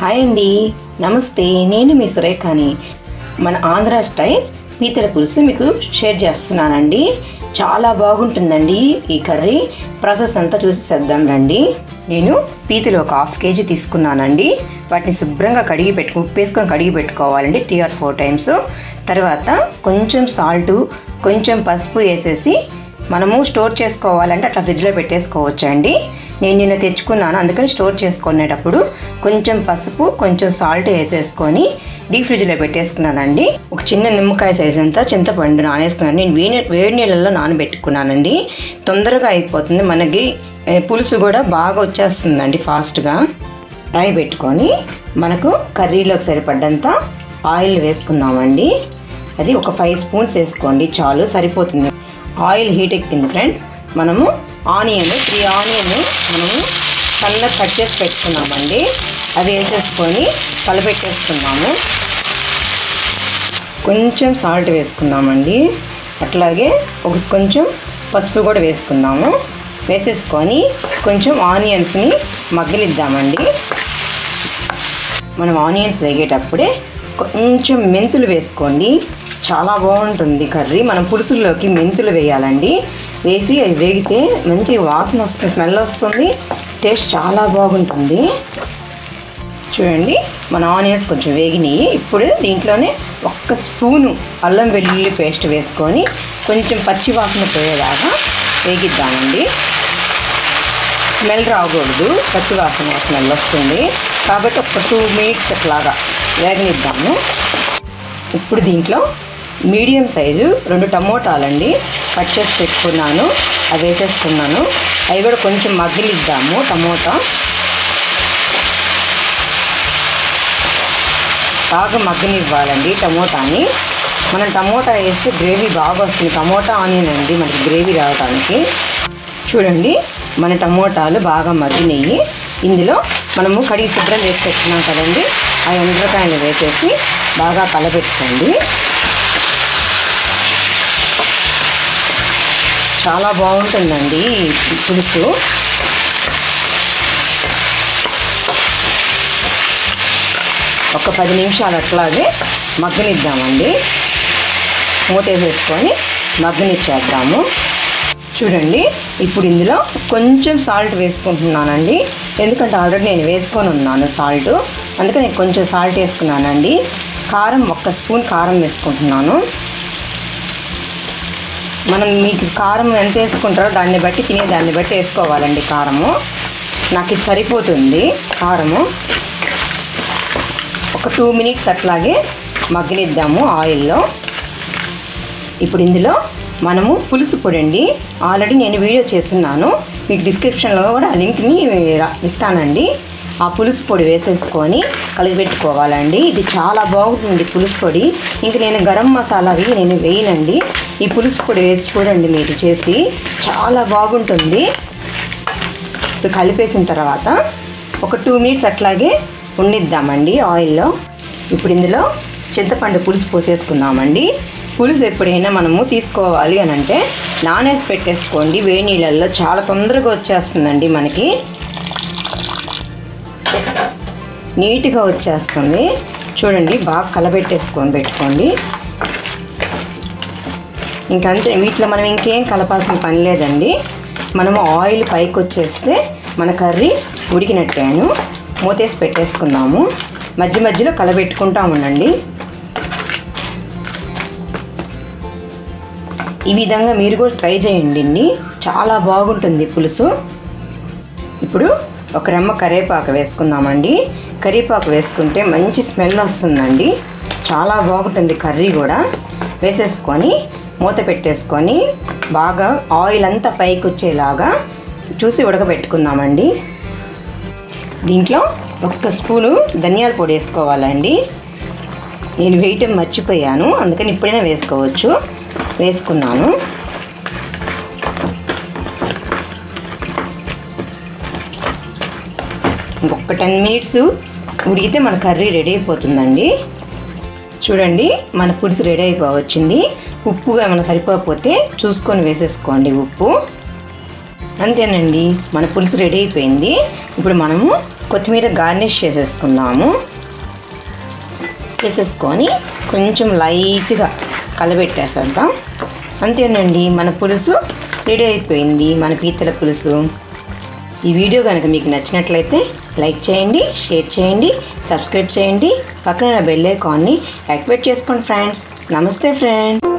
Hi అండి నమస్తే నేను మీ సురేఖాని మన ఆంధ్ర స్టైల్ పీతల పులుసు మీకు షేర్ చేస్తున్నానండి చాలా బాగుంటుందండి ఈ కర్రీ ప్రాసెస్ అంతా చూసి చేద్దాం రండి నేను పీతలు ఒక హాఫ్ కేజీ తీసుకున్నానండి వాటిని శుభ్రంగా కడిగి పెట్టుకు ఉప్పు వేసుకొని కడిగి పెట్టుకోవాలండి త్రీ ఆర్ ఫోర్ టైమ్స్ తర్వాత కొంచెం సాల్ట్ కొంచెం పసుపు వేసేసి మనము స్టోర్ చేసుకోవాలంటే అట్లా ఫ్రిడ్జ్లో పెట్టేసుకోవచ్చండి నేను నిన్న తెచ్చుకున్నాను అందుకని స్టోర్ చేసుకునేటప్పుడు కొంచెం పసుపు కొంచెం సాల్ట్ వేసేసుకొని డీప్ ఫ్రిడ్జ్లో పెట్టేసుకున్నానండి ఒక చిన్న నిమ్మకాయ సైజ్ అంతా చింతపండు నానేసుకున్నాను నేను వేడి వేడి నీళ్ళల్లో నానబెట్టుకున్నానండి తొందరగా అయిపోతుంది మనకి ఏ, పులుసు కూడా బాగా వచ్చేస్తుందండి ఫాస్ట్గా రాయి పెట్టుకొని మనకు కర్రీలోకి సరిపడ్డంత ఆయిల్ వేసుకుందామండి అది ఒక ఫైవ్ స్పూన్స్ వేసుకోండి చాలు సరిపోతుంది ఆయిల్ హీట్ ఎక్కింది ఫ్రెండ్స్ మనము ఆనియన్ త్రీ ఆనియన్ మనము సన్నగా కట్ చేసి పెట్టుకున్నామండి అవి వేసేసుకొని కలపెట్టేసుకున్నాము కొంచెం సాల్ట్ వేసుకుందామండి అట్లాగే ఒక కొంచెం పసుపు కూడా వేసుకుందాము వేసేసుకొని కొంచెం ఆనియన్స్ని మగ్గలిద్దామండి మనం ఆనియన్స్ వేగేటప్పుడే కొంచెం మెంతులు వేసుకోండి చాలా బాగుంటుంది కర్రీ మనం పులుసుల్లోకి మెంతులు వేయాలండి వేసి అవి వేగితే మంచి వాసన వస్తుంది స్మెల్ వస్తుంది టేస్ట్ చాలా బాగుంటుంది చూడండి మన ఆనియన్స్ కొంచెం వేగినాయి ఇప్పుడు దీంట్లోనే ఒక్క స్పూను అల్లం వెల్లుల్లి పేస్ట్ వేసుకొని కొంచెం పచ్చి వాసన పోయేలాగా వేగిద్దామండి స్మెల్ రాకూడదు పచ్చి వాసన స్మెల్ వస్తుంది కాబట్టి ఒక టూ మినిట్స్ అట్లాగా వేగనిద్దాము ఇప్పుడు దీంట్లో మీడియం సైజు రెండు టమోటాలండి కట్ చేసి పెట్టుకున్నాను అవి వేసేసుకున్నాను అవి కూడా కొంచెం మగ్గిలిద్దాము టమోటా బాగా మగ్గనివ్వాలండి టమోటాని మనం టమోటా వేస్తే గ్రేవీ బాగా వస్తుంది టమోటా ఆనియన్ అండి మనకి గ్రేవీ రావడానికి చూడండి మన టమోటాలు బాగా మగ్గినాయి ఇందులో మనము కడిగి శుభ్రం చేసి పెట్టుకున్నాం కదండి ఆ ఎండ్రకాయలు వేసేసి బాగా కలబెట్టుకోండి చాలా బాగుంటుందండి ఈ పులుసు ఒక పది నిమిషాలు అట్లాగే మగ్గనిద్దామండి మూతేసేసుకొని మగ్గనిచ్చేద్దాము చూడండి ఇప్పుడు ఇందులో కొంచెం సాల్ట్ వేసుకుంటున్నానండి ఎందుకంటే ఆల్రెడీ నేను వేసుకొని ఉన్నాను సాల్ట్ అందుకని నేను కొంచెం సాల్ట్ వేసుకున్నానండి కారం ఒక్క స్పూన్ కారం వేసుకుంటున్నాను మనం మీకు కారం ఎంత వేసుకుంటారో దాన్ని బట్టి తినే దాన్ని బట్టి వేసుకోవాలండి కారము నాకు ఇది సరిపోతుంది కారము ఒక టూ మినిట్స్ అట్లాగే మగ్గనిద్దాము ఆయిల్లో ఇప్పుడు ఇందులో మనము పులుసు పొడి అండి ఆల్రెడీ నేను వీడియో చేస్తున్నాను మీకు డిస్క్రిప్షన్లో కూడా ఆ లింక్ని రా- ఇస్తానండి ఆ పులుసు పొడి వేసేసుకొని కలిపెట్టుకోవాలండి ఇది చాలా బాగుంటుంది పులుసు పొడి ఇంక నేను గరం మసాలా అవి నేను వేయనండి ఈ పులుసు పొడి వేసి చూడండి మీరు చేసి చాలా బాగుంటుంది ఇప్పుడు కలిపేసిన తర్వాత ఒక టూ మినిట్స్ అట్లాగే ఉండిద్దామండి ఆయిల్లో ఇప్పుడు ఇందులో చింతపండు పులుసు పోసేసుకుందామండి పులుసు ఎప్పుడైనా మనము తీసుకోవాలి అని అంటే నానేసి పెట్టేసుకోండి వేడి నీళ్ళల్లో చాలా తొందరగా వచ్చేస్తుందండి మనకి నీట్గా వచ్చేస్తుంది చూడండి బాగా కలబెట్టేసుకొని పెట్టుకోండి ఇంకంతే వీటిలో మనం ఇంకేం కలపాల్సిన పని లేదండి మనము ఆయిల్ పైకి వచ్చేస్తే మన కర్రీ ఉడికినట్టేను మూతేసి పెట్టేసుకుందాము మధ్య మధ్యలో కలబెట్టుకుంటా ఉండండి ఈ విధంగా మీరు కూడా ట్రై చేయండి అండి. చాలా బాగుంటుంది పులుసు ఇప్పుడు ఒక రెమ్మ కరివేపాకు వేసుకుందామండి కరివేపాకు వేసుకుంటే మంచి స్మెల్ వస్తుందండి చాలా బాగుంటుంది కర్రీ కూడా వేసేసుకొని మూత పెట్టేసుకొని బాగా ఆయిల్ అంతా పైకి వచ్చేలాగా చూసి ఉడకబెట్టుకుందామండి దీంట్లో ఒక్క స్పూను ధనియాల పొడి వేసుకోవాలండి నేను వేయటం మర్చిపోయాను అందుకని ఇప్పుడైనా వేసుకోవచ్చు వేసుకున్నాను ఇంకొక టెన్ మినిట్స్ ఉడికితే మన కర్రీ రెడీ అయిపోతుందండి చూడండి మన పులుసు రెడీ అయిపోవచ్చింది ఉప్పు ఏమైనా సరిపోకపోతే చూసుకొని వేసేసుకోండి ఉప్పు అంతేనండి మన పులుసు రెడీ అయిపోయింది ఇప్పుడు మనము కొత్తిమీర గార్నిష్ చేసేసుకుందాము వేసేసుకొని కొంచెం లైట్గా కలబెట్టేసేద్దాం అంతేనండి మన పులుసు రెడీ అయిపోయింది మన పీతల పులుసు ఈ వీడియో కనుక మీకు నచ్చినట్లయితే లైక్ చేయండి షేర్ చేయండి సబ్స్క్రైబ్ చేయండి పక్కన బెల్ ఐకాన్ని యాక్టివేట్ చేసుకోండి ఫ్రెండ్స్ నమస్తే ఫ్రెండ్స్